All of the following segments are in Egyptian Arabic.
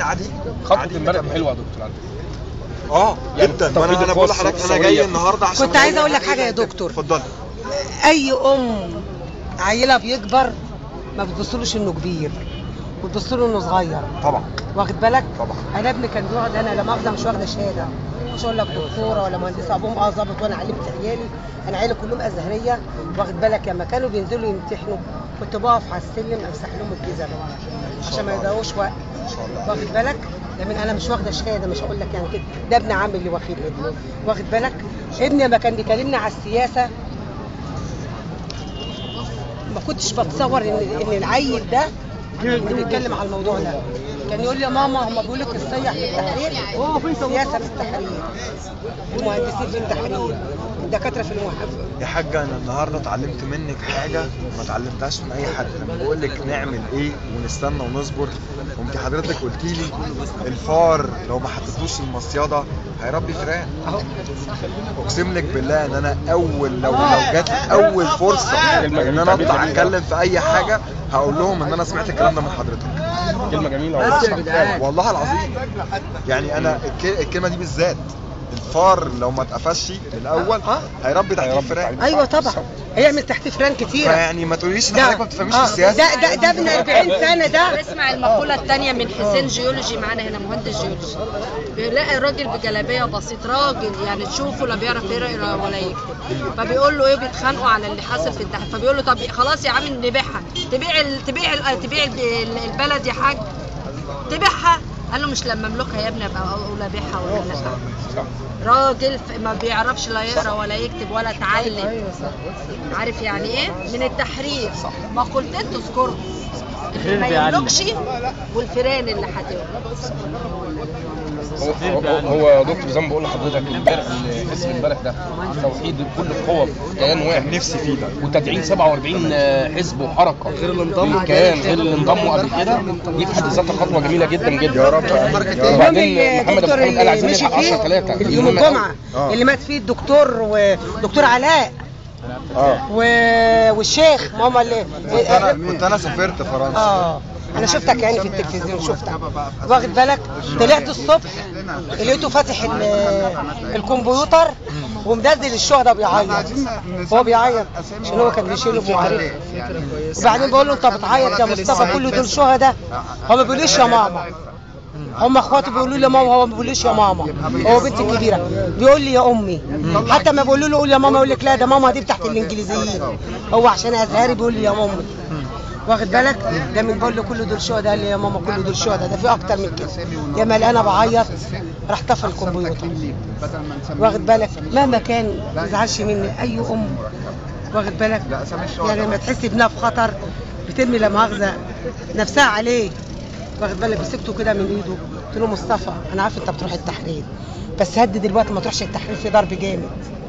عادي خطوه عادي امبارح نكمل. حلوه يا دكتور على فكره اه يعني جدا التوحيد وانا انا بقول الخاص لحضرتك انا والسوية. جاي النهارده عشان كنت عايزة أقول لك حاجة يا دكتور. اتفضلي اي ام عيلها بيكبر ما بتبصلوش انه كبير بتبص له انه صغير طبعا واخد بالك طبعا. انا ابني كان بيقعد انا لا مؤاخذه مش واخده شهاده مش هقول لك دكتوره ولا مهندسه ابوهم اه ظابط وانا علمت عيالي انا عيالي كلهم ازهريه واخد بالك لما كانوا بينزلوا يمتحنوا كنت بقف على السلم امسح لهم الجزم عشان ما يضيعوش وقت واخد بالك ده من انا مش واخده شهاده مش هقول لك يعني كده ده ابن عمي اللي واخد ابني واخد بالك ابني لما كان بيكلمني على السياسه ما كنتش بتصور ان ان العيل ده اللي بيتكلم على الموضوع ده كان يقول لي يا ماما هم بيقولوا لك الصيح في التحرير سياسه في التحرير المهندسين في التحرير الدكاتره في المحافظه يا حاجة أنا النهاردة اتعلمت منك حاجة ما اتعلمتهاش من أي حد لما بقول لك نعمل إيه ونستنى ونصبر وأنت حضرتك قلت لي الفار لو ما حطيتوش المصيادة هيربي فئران أقسم لك بالله إن أنا أول لو لو جات لي أول فرصة إن أنا أطلع أتكلم في أي حاجة هقول لهم إن أنا سمعت الكلام ده من حضرتك كلمه جميله والله والله العظيم يعني أنا الك- الكلمة دي بالذات الفار لو ما اتقفشش من الأول هيربي تحت هيربي الفئران تحت. ايوه طبعا هيعمل تحت فران كتيره فيعني ما تقوليش ان ده حضرتك ما بتفهميش في آه، السياسه ده ده ده ابن 40 سنه ده اسمع المقولة التانية من حسين جيولوجي معانا هنا مهندس جيولوجي بيلاقي راجل بجلابية بسيط راجل يعني تشوفه لا بيعرف يقرا ولا يكتب فبيقول له ايه بيتخانقوا على اللي حاصل في التحرير فبيقول له طب خلاص يا عم نبيعها تبيع ال... تبيع ال... تبيع ال- البلد يا حاج تبيعها قال له مش لما املكها يا ابني ابقى اقول ابيعها ولا لا راجل ف- ما بيعرفش لا يقرا ولا يكتب ولا اتعلم عارف يعني ايه من التحرير مقولتين تذكرهم اللي ما يملكش والفيران اللي هتولد هو هو- هو يا دكتور زي ما بقول لحضرتك امبارح الاسم امبارح ده توحيد كل القوى في كيان واحد نفسي فيه ده وتدعيم 47 حزب وحركه غير اللي انضموا كيان غير اللي انضموا قبل كده دي في حد ذاتها خطوه جميله جدا جدا يا رب اليوم وبعدين اللي محمد ابو الدكتور حميد قال اللي عايزين مشي نلحق 10 فيه 3 يوم الجمعه آه. اللي مات فيه الدكتور ودكتور علاء اه و... والشيخ ماما اللي كنت انا كنت انا سافرت فرنسا اه انا شفتك يعني في التلفزيون شفتك واخد بالك طلعت الصبح لقيته فاتح ال- الكمبيوتر ومدلدل الشهداء بيعيط هو بيعيط عشان هو كان بيشيله وعارف وبعدين بقول له انت بتعيط يا مصطفى كل دول شهداء هو ما بيقوليش يا ماما هم اخواته بيقولوا لي يا ماما هو ما بيقوليش يا ماما هو بنتي الكبيره بيقول لي يا امي حتى ما بيقولوا له قول يا ماما يقول لك لا ده ماما دي بتاعت الانجليزيين هو عشان ازهري بيقول لي يا ماما واخد بالك ده من بقول له كل دول شهداء قال لي يا ماما كل دول شهداء ده في اكتر من كده يا ما انا بعيط راح طفى الكمبيوتر واخد بالك مهما كان ما يزعلش مني اي ام واخد بالك يعني لما تحس ابنها في خطر بترمي لا مؤاخذه نفسها عليه واخد بالك مسكته كده من ايده قلت له مصطفى انا عارف انت بتروح التحرير بس هدد دلوقتي ما تروحش التحرير في ضرب جامد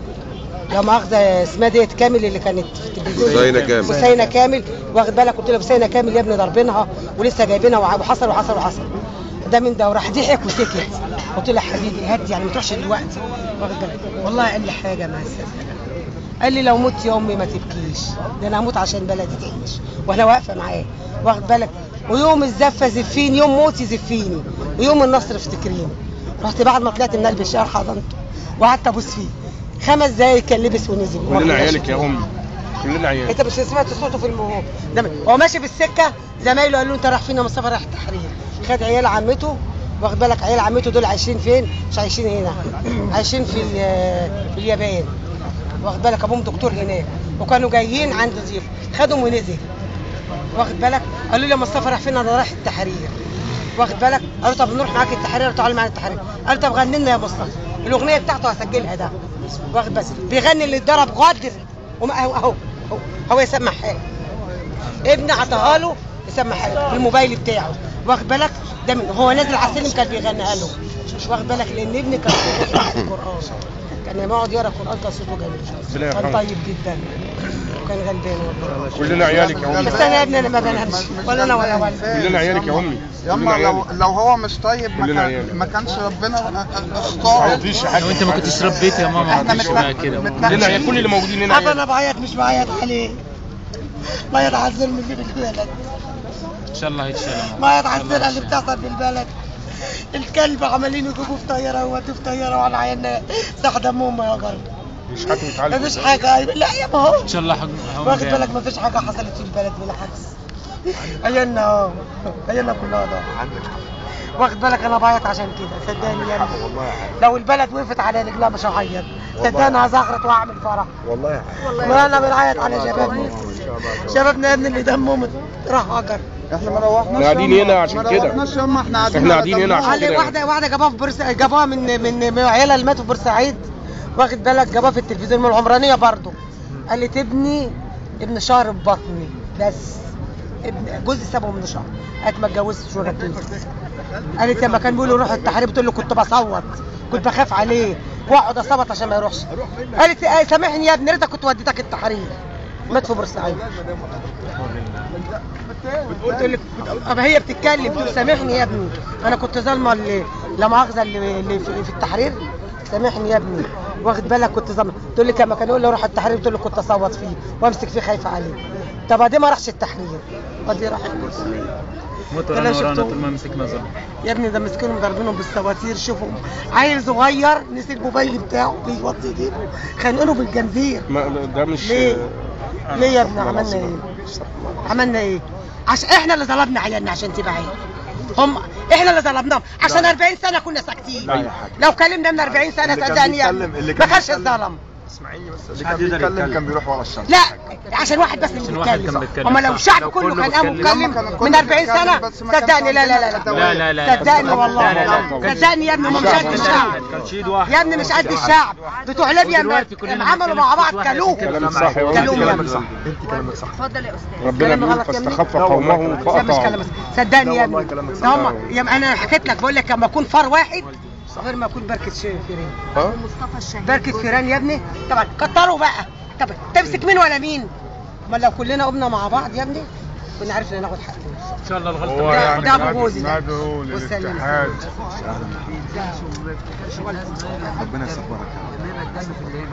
لا مؤاخذه اسمها ديت كامل اللي كانت في التلفزيون حسينة كامل. حسينة كامل واخد بالك قلت له حسينة كامل يا ابني ضاربينها ولسه جايبينها وع- وحصل وحصل وحصل ده من ده وراح ضحك وسكت قلت له يا حبيبي هدي يعني ما تروحش دلوقتي واخد بالك والله قال لي حاجه ما هستنى قال لي لو مت يا امي ما تبكيش ده انا هموت عشان بلدي تعيش وانا واقفه معاه واخد بالك ويوم الزفه زفيني يوم موتي زفيني ويوم النصر افتكريني رحت بعد ما طلعت من قلب الشهر حضنته وقعدت ابوس فيه خمس دقايق كان لبس ونزل كلنا عيالك يا امي كلنا عيالك انت مش سمعت صوته في المهو ده هو ماشي في السكه زمايله قالوا له انت رايح فين يا مصطفى رايح التحرير خد عيال عمته واخد بالك عيال عمته دول عايشين فين مش عايشين هنا عايشين في ال- في اليابان واخد بالك ابوهم دكتور هناك وكانوا جايين عند ضيف خدهم ونزل واخد بالك قالوا لي يا مصطفى رايح فين انا رايح التحرير واخد بالك قالوا طب نروح معاك التحرير تعالى معانا التحرير قال طب غني لنا يا مصطفى الاغنيه بتاعته هسجلها ده واخد بس بيغني اللي اتضرب غدر وما اهو اهو هو, هو يسمع حاجه ابن عطاها له يسمع حاجه في الموبايل بتاعه واخد بالك ده من هو نازل على السلم كان بيغنيها له واخد بالك لان ابني كان صوته في القران كان لما يقعد يقرا القران كان صوته ربنا جميل يرحمه. كان طيب جدا وكان غلبان والله كلنا عيالك يا امي بس انا يا ابني انا ما بنامش ولا انا ولا ولد كلنا عيالك يا امي كلنا ياما لو عيالك لو هو مش طيب ما, كلنا كان عيال. ما كانش ربنا ما اختاره عيطيش يا حاج لو انت ما كنتش ربيت يا ماما احنا ما كنتش متنا- بقى كده متنا- كلنا عيال كل اللي موجودين هنا ابا عيال انا بعيط مش بعيط عليه بعيط على الظلم اللي في البلد ان شاء الله هيتشال يا ماما. بعيط على السرقه اللي بتحصل في البلد الكلب عمالين يجيبوه في طياره ويودوه في طياره وعلى عيالنا تحت دمهم يا جرى مش حاجه متعلق مفيش حاجه لا يا ما هو ان شاء الله حق هم واخد زي- بالك مفيش حاجه حصلت في البلد بالعكس عيالنا اه عيالنا كلها ضاعت عندك حق واخد بالك انا بعيط عشان كده صدقني يا ابني والله يا حاج لو البلد وقفت على رجلها مش هعيط صدقني هزغرط واعمل فرح والله يا حاج وانا بنعيط على شبابنا شبابنا يا ابني اللي دمهم راح هجر احنا ما روحناش احنا قاعدين يوم- هنا عشان ما كده. روحناش يوم ما احنا قاعدين احنا على قاعدين هنا دمنا. عشان قال لي كده واحده واحده جابوها في بورس جابوها من من من عيالها اللي ماتوا في بورسعيد واخد بالك جابوها في التلفزيون من العمرانيه برضه قال لي تبني ابن شهر في بطني بس ابن جوزي سابه من شهر قالت ما اتجوزتش ولا اتجوزت قالت لما كان بيقولوا روح التحرير بتقول له كنت بصوت كنت بخاف عليه واقعد اصوت عشان ما يروحش قالت آه سامحني يا ابني ريتك كنت وديتك التحرير مات في بورسعيد قلت لك طب هي بتتكلم بتقول سامحني يا ابني انا كنت ظالمه اللي لا مؤاخذه اللي, اللي في, في التحرير سامحني يا ابني واخد بالك كنت ظالمه تقول لك لما كان يقول لي روح التحرير بتقول له كنت اصوت فيه وامسك فيه خايفه عليه طب ادي ما راحش التحرير ادي راح موت أنا ورانا ورانا شفته. طول ما مسكنا ظلم يا ابني ده مسكينهم ضاربينهم بالسواتير شوفوا عيل صغير نسي الموبايل بتاعه بيوطي ايديه خانقينه بالجنزير ما ده مش ليه؟ ليه يا ابني عملنا ايه؟ عملنا ايه؟ عشان احنا اللي ظلمنا عيالنا عشان تبقى عيال هم احنا اللي ظلمناهم عشان 40 سنه كنا ساكتين لا يا حاج. لو كلمنا من 40 سنه اللي كان صدقني يا بيتكلم- ابني اللي ما كان كانش بيتكلم- اتظلم اسمعيني بس اللي كان بيتكلم كان بيروح ورا الشمس لا عشان واحد بس اللي عشان واحد بيتكلم كان بيتكلم، اما لو صح. الشعب لو كله كله كان قام بيتكلم. متكلم كان كله من 40 بيتكلم، سنه بس ما كانش صدقني لا لا لا عندنا لا لا لا لا صدقني والله لا لا لا صدقني يا ابني هم مش قد الشعب كان شيد واحد يا ابني مش قد الشعب بتوع ليبيا ودلوقتي كلنا ما عملوا بنتكلم مع في بعض صوت واحد كلوه كلامك صح يا كلام ولد. كلامك صح انت كلامك صح اتفضل يا استاذ ربنا كلام بيقول غلط يا ابني. فاستخف لا والله قومه لا مش فأطاعوا كلام صدقني لا يا والله ابني كلامك صح. ده هم يا انا حكيت لك بقول لك لما اكون فار واحد غير ما اكون بركه شيء فيران ها؟ مصطفى الشهيد بركه فيران يا ابني طبعا كتروا بقى طب تمسك مين ولا مين ما لو كلنا قمنا مع بعض يا ابني كنا عرفنا ناخد حقنا ان شاء الله الغلطه هو ده- يعني ده أبو ندعو- جوزي ده. ندعو والسلام. للاتحاد ربنا يصبرك يا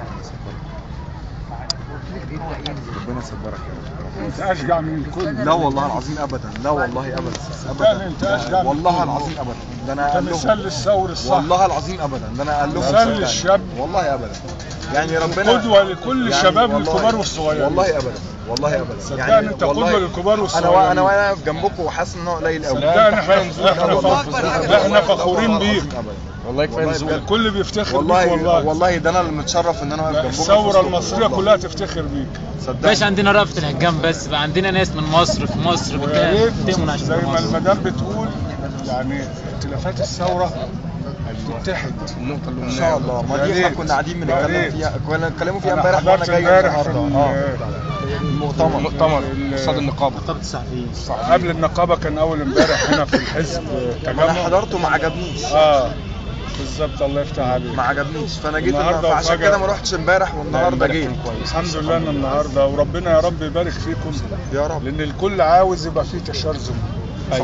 رب ربنا يصبرك يا رب انت اشجع من الكل لا والله العظيم ابدا لا والله ابدا صدقني انت أشجع من والله كل. العظيم ابدا ده انا انت اقل مثال للثور الصح والله العظيم ابدا ده انا اقل مثال للشاب. والله ابدا يعني ربنا قدوة لكل يعني الشباب والله- الكبار والصغيرين. والله ابدا والله ابدا صدقني انت والله قدوة للكبار انا والصغيرين. وا- انا واقف جنبكم وحاسس ان هو قليل قوي صدقني احنا احنا فخ- احنا فخورين بيك والله كفايه والله نزول بجد. الكل بيفتخر والله بيك والله, والله والله ده انا اللي متشرف ان انا واقف جنبكم الثورة المصرية كلها تفتخر بيك صدقني بقاش عندنا رأفة الهجام بس بقى عندنا ناس من مصر في مصر ويا ريت بتأمن عشان زي ما مصر. المدام بتقول يعني ائتلافات الثورة تتحد النقطه اللي ان شاء الله ما يا دي احنا ريت. كنا قاعدين يا بنتكلم ريت. فيها كنا بنتكلموا فيها انا امبارح وانا حضرت جاي امبارح في النهارده اه ال- المؤتمر مؤتمر ال- قصاد النقابه نقابة الصحفيين قبل النقابة كان أول امبارح هنا في الحزب انا تجمع حضرته ما عجبنيش اه بالظبط الله يفتح عليك ما عجبنيش فانا جيت النهاردة فعشان وفجأة- كده ما رحتش امبارح والنهارده امبارح جيت كان كويس. الحمد لله انا النهارده وربنا يا رب يبارك فيكم يا رب لان الكل عاوز يبقى فيه تشرذم ايوه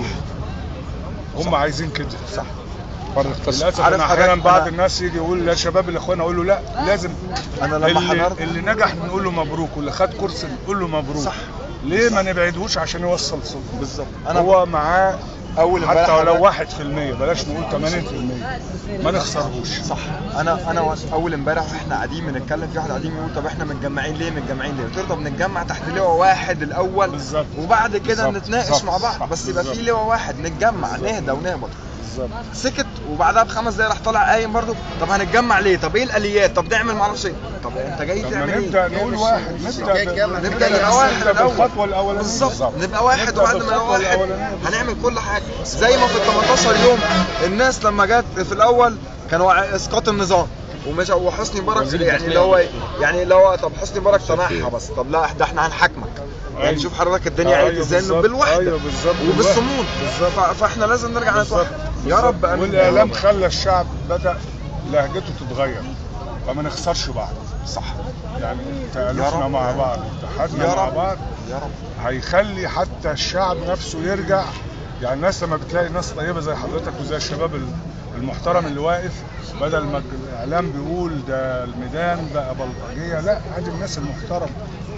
هم عايزين كده صح فرق تصفيق للاسف عارف انا احيانا حضرتك بعض أنا- الناس يجي يقول يا شباب الاخوان اقول له لا لازم انا لما اللي, حضرت اللي نجح بنقول له مبروك واللي خد كرسي بنقول له مبروك صح. ليه ما نبعدهوش عشان يوصل صوته بالظبط انا هو معاه اول امبارح حتى ولو حضرت- واحد في المية بلاش نقول 80% ما نخسرهوش صح انا انا و- اول امبارح واحنا قاعدين بنتكلم في واحد قاعدين يقول طب احنا متجمعين ليه متجمعين ليه قلت له طب نتجمع تحت لواء واحد الاول بالظبط. وبعد كده بالظبط. نتناقش صح. مع صح. بعض بس يبقى في بالظبط. لواء واحد نتجمع نهدى ونهبط بالظبط سكت وبعدها بخمس دقايق راح طالع قايم برضو طب هنتجمع ليه طب ايه الاليات طب نعمل معرفش ايه طب انت جاي لما تعمل ايه نبدا نقول واحد نبدا ب- نبدا نبقى واحد نبدا الاول بالخطوه الاولانيه بالظبط نبقى واحد نبدأ وبعد ما نبقى بالخطوة واحد الأولانية. هنعمل كل حاجه زي ما في ال 18 يوم الناس لما جت في الاول كانوا ع- اسقاط النظام ومش وحسني مبارك وزير يعني الداخلية. اللي هو إيه؟ يعني اللي هو طب حسني مبارك تنحى بس طب لا ده احنا هنحاكمك يعني أيوة. شوف حضرتك الدنيا عادت أيوة ازاي انه بالظبط. بالوحده أيوة بالظبط. وبالصمود بالظبط. ف- فاحنا لازم نرجع بالظبط. نتوحد يا رب امين والاعلام خلى الشعب بدا لهجته تتغير فما نخسرش بعض صح يعني يا تالفنا رب. مع بعض اتحادنا يا مع رب بعض يا رب هيخلي حتى الشعب نفسه يرجع يعني الناس لما بتلاقي ناس طيبه زي حضرتك وزي الشباب المحترم اللي واقف بدل ما الاعلام بيقول ده الميدان بقى بلطجيه لا ادي الناس المحترمه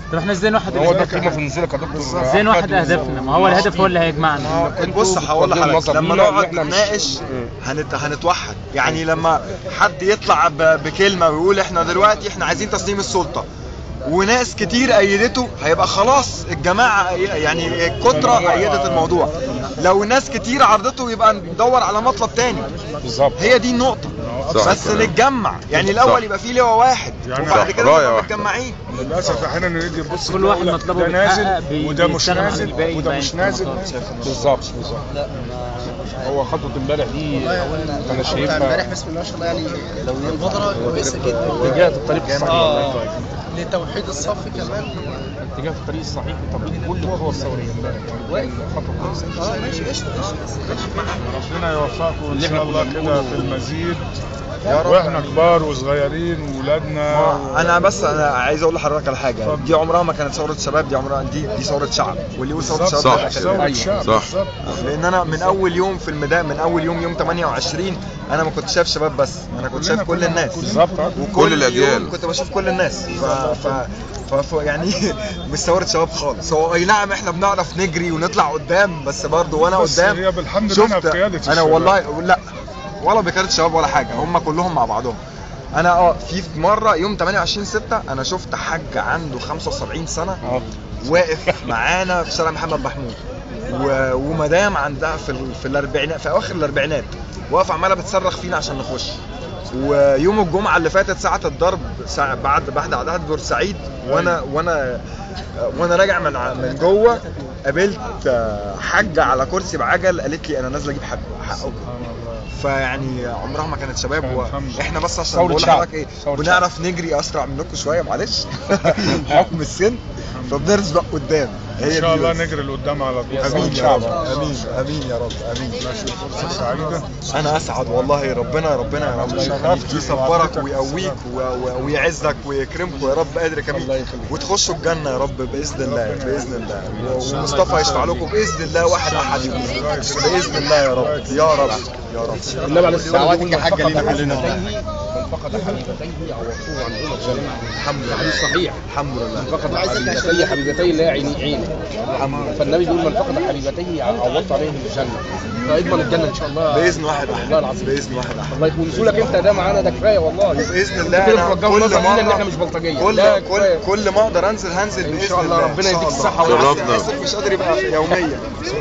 طب احنا ازاي نوحد هو ده الاهداف قيمه في نزولك يا دكتور ازاي نوحد أحمد. اهدافنا ما هو الهدف هو اللي هيجمعنا بص هقول بتقدموا لحضرتك نظر لما لينا إن نقعد إحنا مش- نتناقش هنت... هنتوحد يعني لما حد يطلع ب... بكلمه ويقول احنا دلوقتي احنا عايزين تسليم السلطه وناس كتير ايدته هيبقى خلاص الجماعه يعني الكتره ايدت الموضوع لو ناس كتير عرضته يبقى ندور على مطلب تاني بالظبط هي دي النقطه صح بس الكلام. نتجمع يعني الاول صح. يبقى فيه لواء واحد يعني وبعد صح، كده راية نبقى واحدة. متجمعين للاسف احيانا نيجي نبص كل واحد نقول مطلبه ده بيتحقق نازل بي- وده مش بيستغنى عن نازل الباقي وده بقى مش يمكن نازل خلاص. بالظبط بالظبط هو خطوه امبارح دي انا شايفها بسم الله ما شاء الله يعني مبادره كويسه جدا اتجاه الطريق الصحيح اه لتوحيد الصف كمان اتجاه الطريق الصحيح وتطبيق كل القوى الثوريه امبارح يعني خطوه كويسه اه ماشي قشطه قشطه ربنا يوفقكم ان اللي شاء احنا الله كنا كده بنقوله. في المزيد يا رب. واحنا كبار وصغيرين وولادنا آه، انا بس انا عايز اقول لحضرتك على حاجه اتفضل. دي عمرها ما كانت ثوره شباب دي عمرها دي دي ثوره شعب واللي يقول ثوره بالظبط، شباب صح. ده كده. ثورة أيوة. شعب صح. بالظبط. لان انا من اول يوم في الميدان من اول يوم يوم 28 انا ما كنت شايف شباب بس انا كنت شايف كلنا كل كنا- الناس كلنا. بالظبط آه. وكل كل الأجيال. يوم كنت بشوف كل الناس ف, ف... ف... ف... يعني مش ثوره شباب خالص هو اي نعم احنا بنعرف نجري ونطلع قدام بس برضه وانا بس قدام هي بالحمد لله شفت بقيادة انا الشباب. والله لا ولا بقياده شباب ولا حاجه هم كلهم مع بعضهم انا اه في في مره يوم 28 6 انا شفت حاج عنده 75 سنه اه واقف معانا في شارع محمد محمود و... ومدام عندها في ال... في الاربعينات في اواخر الاربعينات واقفه عماله بتصرخ فينا عشان نخش ويوم الجمعه اللي فاتت ساعه الضرب ساعة بعد بعد عدد بورسعيد وانا وانا وانا راجع من ع- من جوه قابلت آه، حاجه على كرسي بعجل قالت لي انا نازله اجيب حق حقكم فيعني عمرها ما كانت شباب الحمد لله. واحنا بس عشان ثورة بقول شعب. لحضرتك ايه ثورة بنعرف نجري اسرع منكم شويه معلش حكم السن فبنرزق قدام هي ان شاء دي الله بس. نجري لقدام على طول امين يا شعب. رب امين امين يا رب امين فرصه سعيده انا اسعد والله ربنا ربنا يا رب الله يخليك. يشرفك يصبرك ويقويك و- و- ويعزك ويكرمكم يا رب قادر الله كمين يخليك. وتخشوا الجنه يا رب باذن الله باذن الله ومصطفى يشفع لكم باذن الله واحد احد يوم باذن الله يا رب يا رب يا رب النبي عليه الصلاه والسلام دعواتك يا حاجه لينا كلنا من فقد حبيبتيه عوضوه عن دون الجنه الحمد لله حديث صحيح الحمد لله من فقد حبيبتيه حبيبتيه لا عيني عينه فالنبي بيقول من فقد حبيبتيه عوضت عليه الجنه فاضمن الجنه ان شاء الله باذن واحد والله احد العظيم باذن واحد احد الله يكون نزولك انت ده معانا ده كفايه والله باذن الله كده انا توجهوا النظر لينا ان مرة- احنا مش بلطجيه كل لا، كل كفاية. كل ما اقدر انزل هنزل إن باذن شاء الله، الله ربنا إن شاء يديك الله. الصحة أنا والعافية. آسف مش قادر يبقى يوميا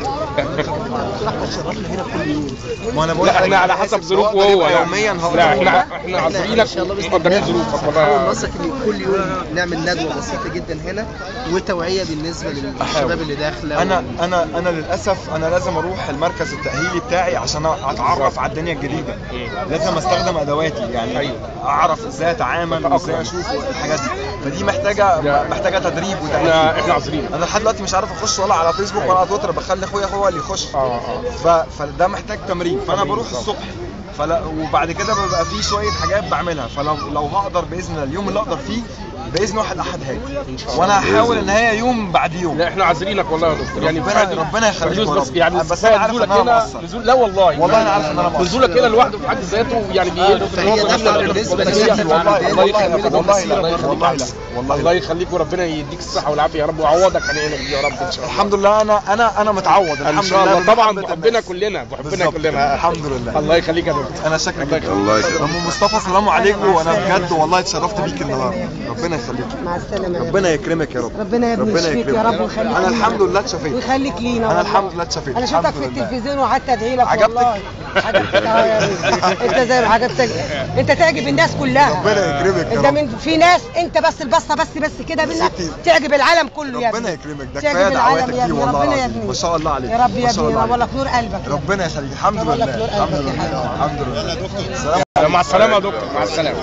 ما انا بقول لا احنا لك على أنا حسب آسف، ظروفه لو هو أقدر يبقى يعني. يوميا هقدر لا والله. احنا احنا عذرينك مقدرين ظروفك حاول والله نثق ان كل يوم نعمل ندوه بسيطه جدا هنا وتوعيه بالنسبه للشباب اللي داخله انا انا انا للاسف انا لازم اروح المركز التاهيلي بتاعي عشان اتعرف على الدنيا الجديده لازم استخدم ادواتي يعني اعرف ازاي اتعامل وازاي اشوف الحاجات دي فدي محتاجه محتاجه تدريب احنا وتاهيل احنا عذرينك انا لحد دلوقتي مش عارف اخش ولا على فيسبوك ولا على تويتر بخلي اخويا هو اللي يخش اه اه ف... فده محتاج تمرين فانا بروح الصبح فلا وبعد كده بيبقى في شويه حاجات بعملها فلو لو هقدر باذن الله اليوم اللي اقدر فيه باذن واحد احد هاجي وانا هحاول ان هي يوم بعد يوم لا احنا عذرينك والله يا دكتور يعني ربنا- في حد- ربنا يخليك حدوث يا بس رب. يعني بس أنا عارف نزولك إن أنا هنا مقصر. نزول لا والله والله أنا عارف إن أنا مقصر. نزولك هنا لوحده في حد ذاته يعني بيهدف فهي دي بالنسبة للناس والله والله الله لا يخليك والله الله لا يخليك والله لا والله الله لا يخليك وربنا يديك الصحه والعافيه يا رب ويعوضك عن عينك يا رب ان شاء الله الحمد لله انا انا انا متعوض ان الحمد شاء لله الله طبعا بمحبة بحبنا الناس. كلنا بحبنا بالظبط. كلنا الحمد لله الله يخليك يا دكتور انا شاكر الله جدا الله يكرمك. ام مصطفى سلام عليكم وانا بجد والله اتشرفت بيك النهارده ربنا يخليك مع السلامه يا ربنا يكرمك يا رب ربنا يا ابني يشفيك يا رب ويخليك انا لينا. الحمد لله اتشفيت ويخليك لينا انا والله. الحمد لله اتشفيت انا الحمد شفتك في لله. التلفزيون وقعدت ادعي لك عجبتك؟ والله عجبتك اه يا ابني انت زي ما عجبتك انت تعجب الناس كلها ربنا يكرمك يا انت رب. من في ناس انت بس البصه بس بس كده منك ستي. تعجب العالم كله يا ابني ربنا يكرمك ده تعجب كفايه العالم دعواتك يا فيه ابني والله ربنا يا العظيم ابني ما شاء الله عليك يا رب يا ما شاء ابني الله ينور عليك. لك نور قلبك يا رب. ربنا يخليك الحمد ينور لك لله نور الحمد قلبك يا لله حبيبي. الحمد لله سلام مع السلامه يا دكتور مع السلامه